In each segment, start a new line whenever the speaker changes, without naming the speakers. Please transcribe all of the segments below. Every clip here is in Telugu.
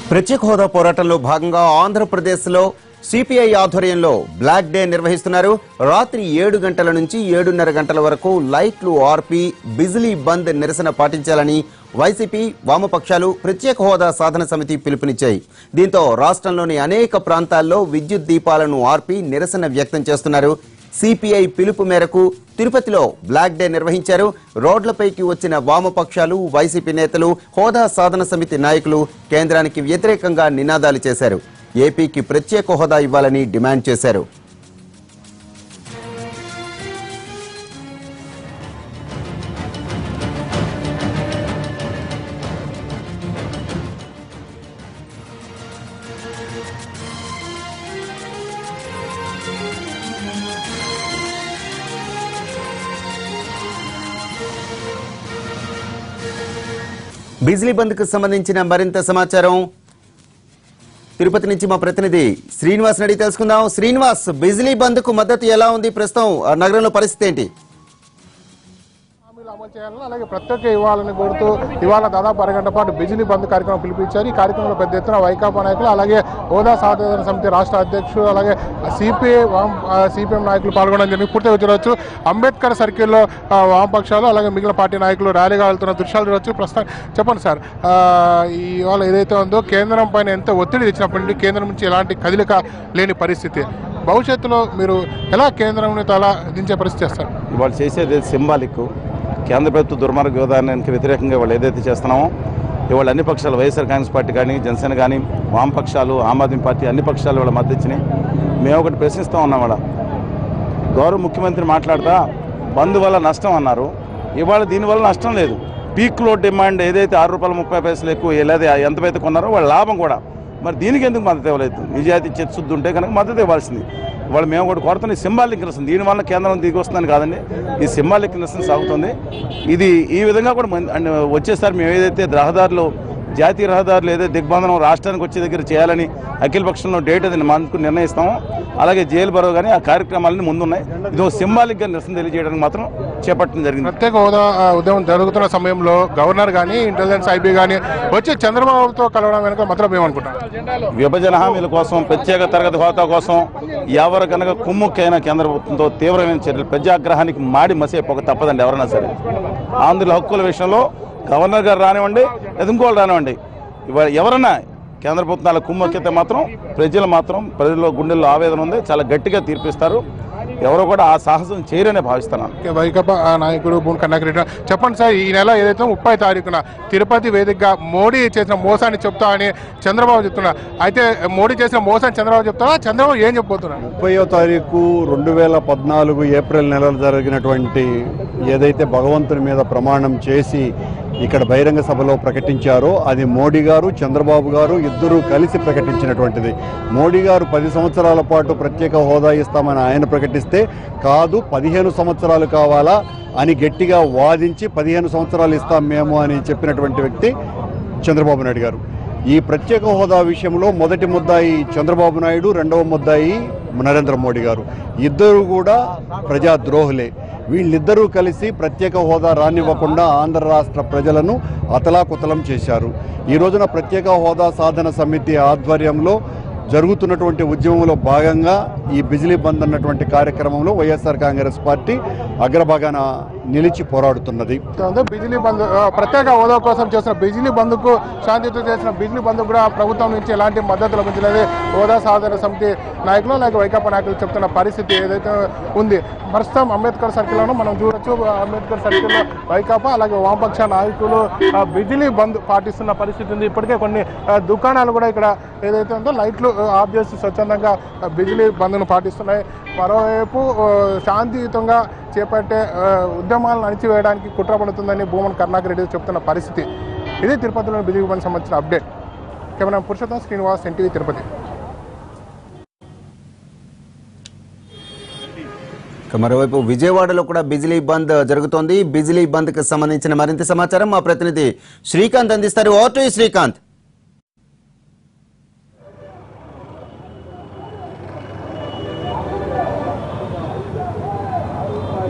ప్రత్యేక హోదా పోరాటంలో భాగంగా ఆంధ్రప్రదేశ్లో సిపిఐ ఆధ్వర్యంలో బ్లాక్ డే నిర్వహిస్తున్నారు రాత్రి ఏడు గంటల నుంచి ఏడున్నర గంటల వరకు లైట్లు ఆర్పి బిజిలీ బంద్ నిరసన పాటించాలని వైసీపీ వామపక్షాలు ప్రత్యేక హోదా సాధన సమితి పిలుపునిచ్చాయి దీంతో రాష్ట్రంలోని అనేక ప్రాంతాల్లో విద్యుత్ దీపాలను ఆర్పి నిరసన వ్యక్తం చేస్తున్నారు సిపిఐ పిలుపు మేరకు తిరుపతిలో బ్లాక్ డే నిర్వహించారు రోడ్లపైకి వచ్చిన వామపక్షాలు వైసీపీ నేతలు హోదా సాధన సమితి నాయకులు కేంద్రానికి వ్యతిరేకంగా నినాదాలు చేశారు ఏపీకి ప్రత్యేక హోదా ఇవ్వాలని డిమాండ్ చేశారు బిజిలీ బంద్కు సంబంధించిన మరింత సమాచారం తిరుపతి నుంచి మా ప్రతినిధి శ్రీనివాస్ అడిగి తెలుసుకుందాం శ్రీనివాస్ బిజిలీ బంద్కు మద్దతు ఎలా ఉంది ప్రస్తుతం ఆ నగరంలో పరిస్థితి ఏంటి
హామీలు అమలు చేయాలని అలాగే ప్రత్యేక ఇవ్వాలని కోరుతూ ఇవాళ దాదాపు అరగంట పాటు బిజిలీ బంద్ కార్యక్రమం పిలిపించారు ఈ కార్యక్రమంలో పెద్ద ఎత్తున వైకాపా నాయకులు అలాగే హోదా సాధన సమితి రాష్ట్ర అధ్యక్షుడు అలాగే సిపిఐ వామ్ సిపిఎం నాయకులు పాల్గొనడం జరిగింది పూర్తిగా చూడవచ్చు అంబేద్కర్ సర్కిల్లో ఆ, వామపక్షాలు అలాగే మిగిలిన పార్టీ నాయకులు ర్యాలీగా వెళ్తున్న దృశ్యాలు చూడవచ్చు ప్రస్తుతం చెప్పండి సార్ ఆ, ఈ ఇవాళ ఏదైతే ఉందో కేంద్రం పైన ఎంత ఒత్తిడి తెచ్చినప్పటి నుండి కేంద్రం నుంచి ఎలాంటి కదలిక లేని పరిస్థితి భవిష్యత్తులో మీరు ఎలా కేంద్రం అలా దించే పరిస్థితి చేస్తారు
ఇవాళ చేసేది సింబాలిక్ కేంద్ర ప్రభుత్వ దుర్మార్గ విధానానికి వ్యతిరేకంగా వాళ్ళు ఏదైతే చేస్తున్నామో ఇవాళ అన్ని పక్షాలు వైఎస్ఆర్ కాంగ్రెస్ పార్టీ కానీ జనసేన కానీ వామపక్షాలు ఆమ్ ఆద్మీ పార్టీ అన్ని పక్షాలు వాళ్ళ మద్దతు ఇచ్చినాయి మేము ఒకటి ప్రశ్నిస్తూ ఉన్నాం వాళ్ళ గౌరవ ముఖ్యమంత్రి మాట్లాడుతా బంద్ వల్ల నష్టం అన్నారు ఇవాళ దీనివల్ల నష్టం లేదు పీక్లో డిమాండ్ ఏదైతే ఆరు రూపాయల ముప్పై పైసలు ఎక్కువ లేదా ఎంతైతే కొన్నారో వాళ్ళ లాభం కూడా మరి దీనికి ఎందుకు మద్దతు ఇవ్వలేదు నిజాయితీ చిత్తశుద్ధి ఉంటే కనుక మద్దతు ఇవ్వాల్సింది వాళ్ళు మేము కూడా కోరుతున్న సింబాలిక్ నిరసన దీనివల్ల కేంద్రం దిగి వస్తుందని కాదండి ఈ సింబాలిక్ నిరసన సాగుతుంది ఇది ఈ విధంగా కూడా మన- అండ్ వచ్చేసారి మేము ఏదైతే రహదారులు జాతీయ రహదారులు ఏదైతే దిగ్బంధనం రాష్ట్రానికి వచ్చే దగ్గర చేయాలని అఖిల పక్షంలో డేట్ అది మనకు నిర్ణయిస్తాము అలాగే జైలు బరో కానీ ఆ కార్యక్రమాలన్నీ ముందున్నాయి ఇది ఒక సింబాలిక్గా నిరసన తెలియజేయడానికి మాత్రం చేపట్టడం జరిగింది
ప్రత్యేక హోదా ఆ, ఉద్యమం జరుగుతున్న సమయంలో గవర్నర్ కానీ ఇంటెలిజెన్స్ ఐబీ కానీ వచ్చి చంద్రబాబుతో కలవడం వెనుక మాత్రం ఏమనుకుంటారు
విభజన హామీల కోసం ప్రత్యేక తరగతి హోదా కోసం ఎవరు కనుక కుమ్ముక్కైన కేంద్ర ప్రభుత్వంతో తీవ్రమైన చర్యలు ప్రజాగ్రహానికి మాడి మసేపోక తప్పదండి ఎవరైనా సరే ఆంధ్రుల హక్కుల విషయంలో గవర్నర్ గారు రానివ్వండి లేదా ఇంకోళ్ళు రానివ్వండి ఇవాళ ఎవరైనా కేంద్ర ప్రభుత్వాల కుమ్మక్కితే మాత్రం ప్రజలు మాత్రం ప్రజల్లో గుండెల్లో ఆవేదన ఉంది చాలా గట్టిగా తీర్పిస్తారు ఎవరు కూడా ఆ సాహసం చేయరనే భావిస్తున్నాను
వైకాపా ఆ, నాయకుడు భూమి కన్నాకరెడ్డి చెప్పండి సార్ ఈ నెల ఏదైతే ముప్పై తారీఖున తిరుపతి వేదికగా మోడీ చేసిన మోసాన్ని చెప్తా అని చంద్రబాబు చెప్తున్నారు అయితే మోడీ చేసిన మోసాన్ని చంద్రబాబు చెప్తారా చంద్రబాబు ఏం చెప్పబోతున్నారు
ముప్పయో తారీఖు రెండు వేల పద్నాలుగు ఏప్రిల్ నెలలో జరిగినటువంటి ఏదైతే భగవంతుని మీద ప్రమాణం చేసి ఇక్కడ బహిరంగ సభలో ప్రకటించారో అది మోడీ గారు చంద్రబాబు గారు ఇద్దరూ కలిసి ప్రకటించినటువంటిది మోడీ గారు పది సంవత్సరాల పాటు ప్రత్యేక హోదా ఇస్తామని ఆయన ప్రకటిస్తే కాదు పదిహేను సంవత్సరాలు కావాలా అని గట్టిగా వాదించి పదిహేను సంవత్సరాలు ఇస్తాం మేము అని చెప్పినటువంటి వ్యక్తి చంద్రబాబు నాయుడు గారు ఈ ప్రత్యేక హోదా విషయంలో మొదటి ముద్దాయి చంద్రబాబు నాయుడు రెండవ ముద్దాయి నరేంద్ర మోడీ గారు ఇద్దరు కూడా ప్రజాద్రోహులే వీళ్ళిద్దరూ కలిసి ప్రత్యేక హోదా రానివ్వకుండా ఆంధ్ర రాష్ట్ర ప్రజలను అతలాకుతలం చేశారు ఈ రోజున ప్రత్యేక హోదా సాధన సమితి ఆధ్వర్యంలో జరుగుతున్నటువంటి ఉద్యమంలో భాగంగా ఈ బిజిలీ బంద్ అన్నటువంటి కార్యక్రమంలో వైఎస్ఆర్ కాంగ్రెస్ పార్టీ అగ్రభాగాన నిలిచి పోరాడుతున్నది
ఉందో బిజిలీ బంద్ ఆ, ప్రత్యేక హోదా కోసం చేసిన బిజిలీ బంద్కు శాంతియుత చేసిన బిజిలీ బంద్ కూడా ప్రభుత్వం నుంచి ఎలాంటి మద్దతు లభించలేదు హోదా సాధన సమితి నాయకులు అలాగే వైకాపా నాయకులు చెప్తున్న పరిస్థితి ఏదైతే ఉంది ప్రస్తుతం అంబేద్కర్ సర్కిల్లోనూ మనం చూడొచ్చు అంబేద్కర్ సర్కిల్లో వైకాపా అలాగే వామపక్ష నాయకులు ఆ, బిజిలీ బంద్ పాటిస్తున్న పరిస్థితి ఉంది ఇప్పటికే కొన్ని ఆ, దుకాణాలు కూడా ఇక్కడ ఏదైతే ఉందో లైట్లు ఆ, ఆఫ్ చేసి స్వచ్ఛందంగా ఆ, బిజిలీ బంద్ను పాటిస్తున్నాయి మరోవైపు ఆ, శాంతియుతంగా చేపట్టే ఆ, ఉద్యమాలను అణిచివేయడానికి కుట్ర పడుతుందని భూమన్ కరుణాకర్ రెడ్డి చెప్తున్న పరిస్థితి ఇది తిరుపతిలోని బిజిలీ బంద్ సంబంధించిన అప్డేట్ కెమెరా పురుషోత్తం శ్రీనివాస్ ఎన్టీవీ తిరుపతి
ఇక మరోవైపు విజయవాడలో కూడా బిజిలీ బంద్ జరుగుతోంది బిజిలీ బంద్ కి సంబంధించిన మరింత సమాచారం మా ప్రతినిధి శ్రీకాంత్ అందిస్తారు ఓటు శ్రీకాంత్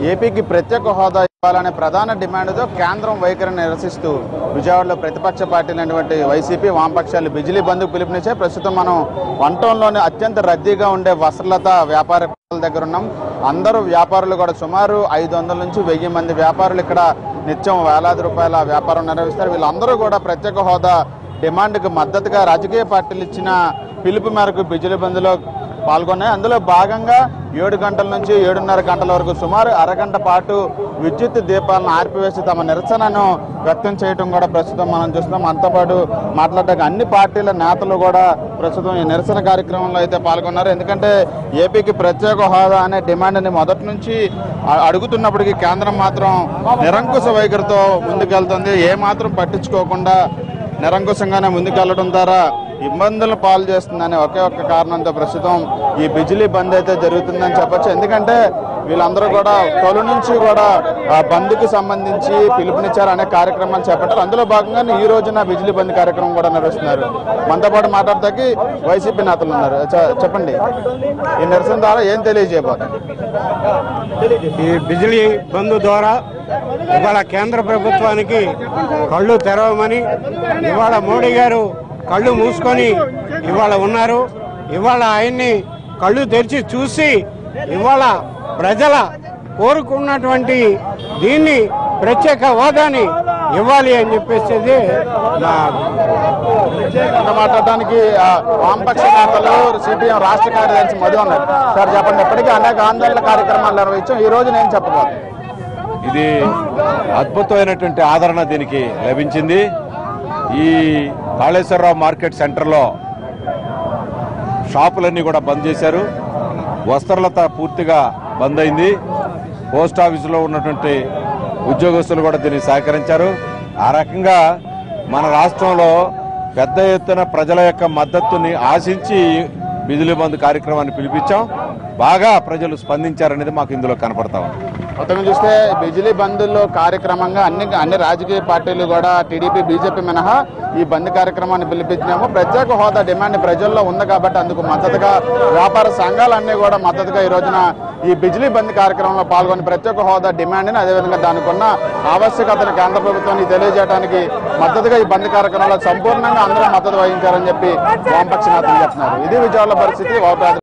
ఏపీకి ప్రత్యేక హోదా ఇవ్వాలనే ప్రధాన డిమాండ్తో కేంద్రం వైఖరిని నిరసిస్తూ విజయవాడలో ప్రతిపక్ష పార్టీలైనటువంటి వైసీపీ వామపక్షాలు బిజిలీ బంధు పిలుపునిచ్చే ప్రస్తుతం మనం వన్ టౌన్లోని అత్యంత రద్దీగా ఉండే వస్త్రలత వ్యాపార దగ్గర ఉన్నాం అందరూ వ్యాపారులు కూడా సుమారు ఐదు వందల నుంచి వెయ్యి మంది వ్యాపారులు ఇక్కడ నిత్యం వేలాది రూపాయల వ్యాపారం నిర్వహిస్తారు వీళ్ళందరూ కూడా ప్రత్యేక హోదా డిమాండ్కి మద్దతుగా రాజకీయ పార్టీలు ఇచ్చిన పిలుపు మేరకు బిజిలీ బంద్లో పాల్గొన్నాయి అందులో భాగంగా ఏడు గంటల నుంచి ఏడున్నర గంటల వరకు సుమారు అరగంట పాటు విద్యుత్ దీపాలను ఆర్పివేసి తమ నిరసనను వ్యక్తం చేయడం కూడా ప్రస్తుతం మనం చూస్తున్నాం అంతో పాటు మాట్లాడడానికి అన్ని పార్టీల నేతలు కూడా ప్రస్తుతం ఈ నిరసన కార్యక్రమంలో అయితే పాల్గొన్నారు ఎందుకంటే ఏపీకి ప్రత్యేక హోదా అనే డిమాండ్ని మొదటి నుంచి అ- అడుగుతున్నప్పటికీ కేంద్రం మాత్రం నిరంకుశ వైఖరితో ముందుకెళ్తుంది ఏ మాత్రం పట్టించుకోకుండా నిరంకుశంగానే ముందుకెళ్లడం ద్వారా ఇబ్బందులు పాలు చేస్తుందనే ఒకే ఒక్క కారణంతో ప్రస్తుతం ఈ బిజిలీ బంద్ అయితే జరుగుతుందని చెప్పొచ్చు ఎందుకంటే వీళ్ళందరూ కూడా తొలి నుంచి కూడా ఆ బంద్కు సంబంధించి పిలుపునిచ్చారు అనే కార్యక్రమాలు చేపట్టారు అందులో భాగంగానే ఈ రోజున బిజిలీ బంద్ కార్యక్రమం కూడా నిర్వహిస్తున్నారు మనతో పాటు మాట్లాడతాకి వైసీపీ నేతలు ఉన్నారు చె- చెప్పండి ఈ నిరసన ద్వారా ఏం తెలియజేయబోతున్నారు
ఈ బిజిలీ బంద్ ద్వారా ఇవాళ కేంద్ర ప్రభుత్వానికి కళ్ళు తెరవమని ఇవాళ మోడీ గారు కళ్ళు మూసుకొని ఇవాళ ఉన్నారు ఇవాళ ఆయన్ని కళ్ళు తెరిచి చూసి ఇవాళ ప్రజల కోరుకున్నటువంటి దీన్ని ప్రత్యేక హోదాని ఇవ్వాలి అని చెప్పేసి నా
ఇంకా మాట్లాడడానికి ఆ, వామపక్ష నేతలు సిపిఎం రాష్ట్ర కార్యదర్శి మధు ఉన్నారు సార్ చెప్పండి ఇప్పటికీ అనేక ఆందోళన కార్యక్రమాలు నిర్వహించాం ఈ రోజు నేను చెప్పబోతున్నాను
ఇది అద్భుతమైనటువంటి ఆదరణ దీనికి లభించింది ఈ కాళేశ్వరరావు మార్కెట్ సెంటర్లో షాపులన్నీ కూడా బంద్ చేశారు వస్త్రలత పూర్తిగా బంద్ అయింది పోస్ట్ ఆఫీసులో ఉన్నటువంటి ఉద్యోగస్తులు కూడా దీనికి సహకరించారు ఆ రకంగా మన రాష్ట్రంలో పెద్ద ఎత్తున ప్రజల యొక్క మద్దతుని ఆశించి బిజిలీ బంద్ కార్యక్రమాన్ని పిలిపించాం బాగా ప్రజలు స్పందించారనేది మాకు ఇందులో కనపడతా ఉంది
మొత్తం చూస్తే బిజిలీ బంద్లో కార్యక్రమంగా అన్ని అన్ని రాజకీయ పార్టీలు కూడా టీడీపీ బీజేపీ మినహా ఈ బంద్ కార్యక్రమాన్ని పిలిపించినాము ప్రత్యేక హోదా డిమాండ్ ప్రజల్లో ఉంది కాబట్టి అందుకు మద్దతుగా వ్యాపార సంఘాలన్నీ కూడా మద్దతుగా ఈ రోజున ఈ బిజిలీ బంద్ కార్యక్రమంలో పాల్గొని ప్రత్యేక హోదా డిమాండ్ని అదేవిధంగా దానికి ఉన్న ఆవశ్యకతను కేంద్ర ప్రభుత్వానికి తెలియజేయడానికి మద్దతుగా ఈ బంద్ కార్యక్రమంలో సంపూర్ణంగా అందరూ మద్దతు వహించారని చెప్పి వామపక్ష నేతలు చెప్తున్నారు ఇది విజయవాడ పరిస్థితి వామపక్ష